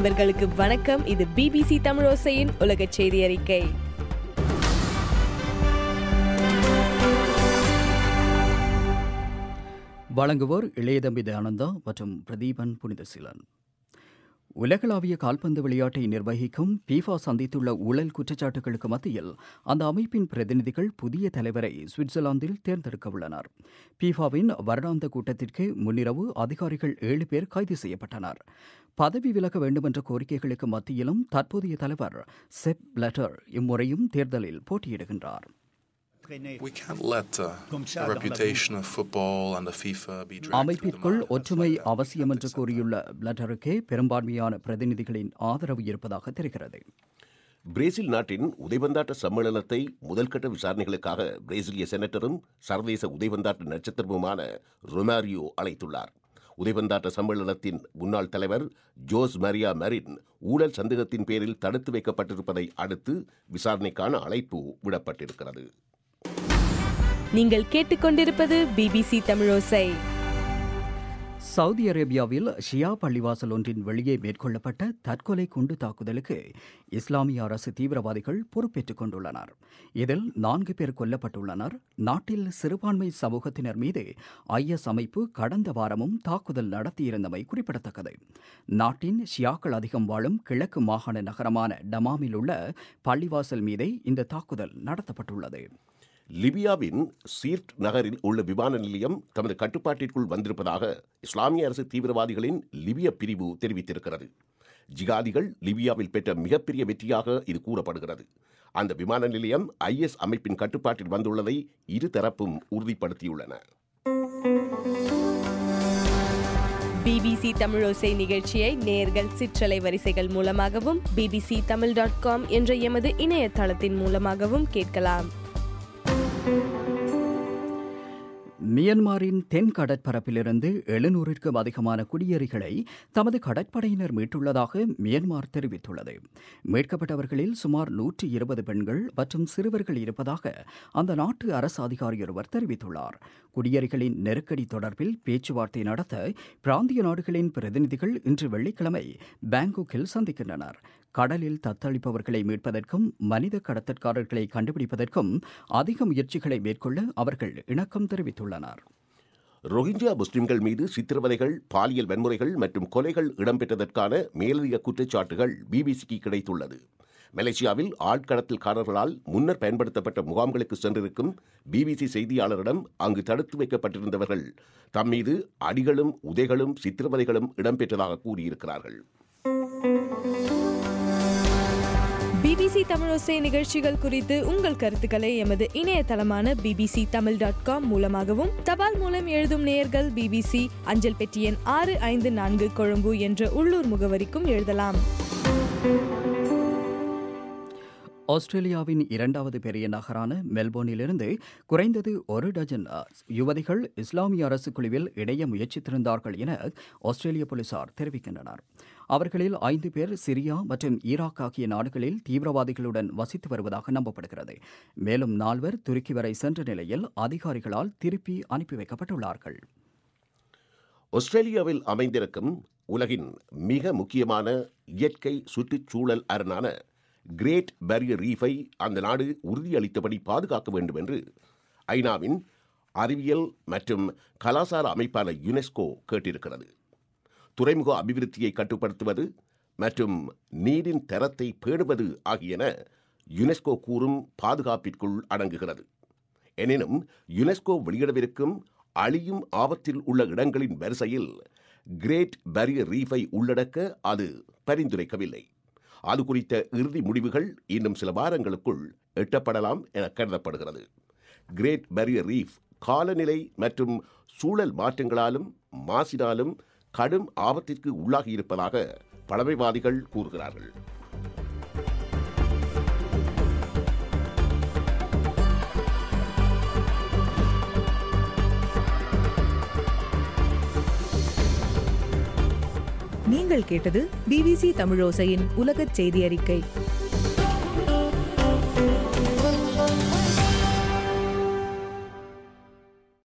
நண்பர்களுக்கு வணக்கம் இது பிபிசி தமிழோசையின் உலக செய்தி அறிக்கை வழங்குவோர் இளையதம்பி தயானந்தா மற்றும் பிரதீபன் புனிதசீலன் உலகளாவிய கால்பந்து விளையாட்டை நிர்வகிக்கும் பீஃபா சந்தித்துள்ள ஊழல் குற்றச்சாட்டுகளுக்கு மத்தியில் அந்த அமைப்பின் பிரதிநிதிகள் புதிய தலைவரை சுவிட்சர்லாந்தில் தேர்ந்தெடுக்க உள்ளனர் பீஃபாவின் வருடாந்த கூட்டத்திற்கு முன்னிரவு அதிகாரிகள் ஏழு பேர் கைது செய்யப்பட்டனர் பதவி விலக வேண்டுமென்ற கோரிக்கைகளுக்கு மத்தியிலும் தற்போதைய தலைவர் செப் பிளட்டர் இம்முறையும் தேர்தலில் போட்டியிடுகின்றார் We can't let uh, the reputation of football and the FIFA be dragged through the அமைப்பிற்குள் mud. ஒற்றுமை அவசியம் என்று கூறியுள்ள பிளட்டருக்கே பெரும்பான்மையான பிரதிநிதிகளின் ஆதரவு இருப்பதாக தெரிகிறது பிரேசில் நாட்டின் உதைபந்தாட்ட சம்மேளனத்தை முதல்கட்ட விசாரணைகளுக்காக பிரேசிலிய செனட்டரும் சர்வதேச உதைபந்தாட்ட நட்சத்திரமுமான ரொமாரியோ அழைத்துள்ளார் உதைபந்தாட்ட சம்மேளனத்தின் முன்னாள் தலைவர் ஜோஸ் மரியா மரின் ஊழல் சந்தேகத்தின் பேரில் தடுத்து வைக்கப்பட்டிருப்பதை அடுத்து விசாரணைக்கான அழைப்பு விடப்பட்டிருக்கிறது நீங்கள் கேட்டுக்கொண்டிருப்பது பிபிசி தமிழோசை சவுதி அரேபியாவில் ஷியா பள்ளிவாசல் ஒன்றின் வெளியே மேற்கொள்ளப்பட்ட தற்கொலை குண்டு தாக்குதலுக்கு இஸ்லாமிய அரசு தீவிரவாதிகள் பொறுப்பேற்றுக் கொண்டுள்ளனர் இதில் நான்கு பேர் கொல்லப்பட்டுள்ளனர் நாட்டில் சிறுபான்மை சமூகத்தினர் மீது ஐஎஸ் அமைப்பு கடந்த வாரமும் தாக்குதல் நடத்தியிருந்தமை குறிப்பிடத்தக்கது நாட்டின் ஷியாக்கள் அதிகம் வாழும் கிழக்கு மாகாண நகரமான டமாமில் உள்ள பள்ளிவாசல் மீதே இந்த தாக்குதல் நடத்தப்பட்டுள்ளது லிபியாவின் சீர்ட் நகரில் உள்ள விமான நிலையம் தமது கட்டுப்பாட்டிற்குள் வந்திருப்பதாக இஸ்லாமிய அரசு தீவிரவாதிகளின் லிபிய பிரிவு தெரிவித்திருக்கிறது ஜிகாதிகள் லிபியாவில் பெற்ற மிகப்பெரிய வெற்றியாக இது கூறப்படுகிறது அந்த விமான நிலையம் ஐஎஸ் அமைப்பின் கட்டுப்பாட்டில் வந்துள்ளதை இரு தரப்பும் உறுதிப்படுத்தியுள்ளன பிபிசி தமிழோசை நிகழ்ச்சியை நேர்கள் சிற்றலை வரிசைகள் மூலமாகவும் பிபிசி தமிழ் டாட் காம் என்ற எமது இணையதளத்தின் மூலமாகவும் கேட்கலாம் மியன்மாரின் தென் கடற்பரப்பிலிருந்து எழுநூறிற்கும் அதிகமான குடியேறிகளை தமது கடற்படையினர் மீட்டுள்ளதாக மியன்மார் தெரிவித்துள்ளது மீட்கப்பட்டவர்களில் சுமார் நூற்றி இருபது பெண்கள் மற்றும் சிறுவர்கள் இருப்பதாக அந்த நாட்டு அரசு அதிகாரி ஒருவர் தெரிவித்துள்ளார் குடியேறிகளின் நெருக்கடி தொடர்பில் பேச்சுவார்த்தை நடத்த பிராந்திய நாடுகளின் பிரதிநிதிகள் இன்று வெள்ளிக்கிழமை பாங்காக்கில் சந்திக்கின்றனர் கடலில் தத்தளிப்பவர்களை மீட்பதற்கும் மனித கடத்தற்காரர்களை கண்டுபிடிப்பதற்கும் அதிக முயற்சிகளை மேற்கொள்ள அவர்கள் இணக்கம் தெரிவித்துள்ளனர் ரோஹிங்கியா முஸ்லிம்கள் மீது சித்திரவதைகள் பாலியல் வன்முறைகள் மற்றும் கொலைகள் இடம்பெற்றதற்கான மேலதிக குற்றச்சாட்டுகள் பிபிசிக்கு கிடைத்துள்ளது மலேசியாவில் ஆட்கடத்தல்காரர்களால் முன்னர் பயன்படுத்தப்பட்ட முகாம்களுக்கு சென்றிருக்கும் பிபிசி செய்தியாளரிடம் அங்கு தடுத்து வைக்கப்பட்டிருந்தவர்கள் தம் மீது அடிகளும் உதைகளும் சித்திரவதைகளும் இடம்பெற்றதாக கூறியிருக்கிறார்கள் பிபிசி தமிழோசை நிகழ்ச்சிகள் குறித்து உங்கள் கருத்துக்களை எமது இணையதளமான பிபிசி தமிழ் டாட் காம் மூலமாகவும் தபால் மூலம் எழுதும் நேயர்கள் பிபிசி அஞ்சல் பெட்டி எண் ஆறு ஐந்து நான்கு கொழும்பு என்ற உள்ளூர் முகவரிக்கும் எழுதலாம் ஆஸ்திரேலியாவின் இரண்டாவது பெரிய நகரான மெல்போர்னிலிருந்து குறைந்தது ஒரு டஜன் அ, யுவதிகள் இஸ்லாமிய அரசு குழுவில் இணைய முயற்சித்திருந்தார்கள் என ஆஸ்திரேலிய போலீசார் தெரிவிக்கின்றனர் அவர்களில் ஐந்து பேர் சிரியா மற்றும் ஈராக் ஆகிய நாடுகளில் தீவிரவாதிகளுடன் வசித்து வருவதாக நம்பப்படுகிறது மேலும் நால்வர் துருக்கி வரை சென்ற நிலையில் அதிகாரிகளால் திருப்பி அனுப்பி வைக்கப்பட்டுள்ளார்கள் ஆஸ்திரேலியாவில் அமைந்திருக்கும் உலகின் மிக முக்கியமான இயற்கை சுற்றுச்சூழல் அரணான கிரேட் பேரியர் ரீஃபை அந்த நாடு உறுதியளித்தபடி பாதுகாக்க வேண்டும் என்று ஐநாவின் அறிவியல் மற்றும் கலாசார அமைப்பான யுனெஸ்கோ கேட்டிருக்கிறது துறைமுக அபிவிருத்தியை கட்டுப்படுத்துவது மற்றும் நீரின் தரத்தை பேணுவது ஆகியன யுனெஸ்கோ கூறும் பாதுகாப்பிற்குள் அடங்குகிறது எனினும் யுனெஸ்கோ வெளியிடவிருக்கும் அழியும் ஆபத்தில் உள்ள இடங்களின் வரிசையில் கிரேட் பேரியர் ரீஃபை உள்ளடக்க அது பரிந்துரைக்கவில்லை அது குறித்த இறுதி முடிவுகள் இன்னும் சில வாரங்களுக்குள் எட்டப்படலாம் என கருதப்படுகிறது கிரேட் பேரியர் ரீஃப் காலநிலை மற்றும் சூழல் மாற்றங்களாலும் மாசினாலும் கடும் ஆபத்திற்கு உள்ளாகியிருப்பதாக பழமைவாதிகள் கூறுகிறார்கள் நீங்கள் கேட்டது பிபிசி தமிழோசையின் உலகச் செய்தி அறிக்கை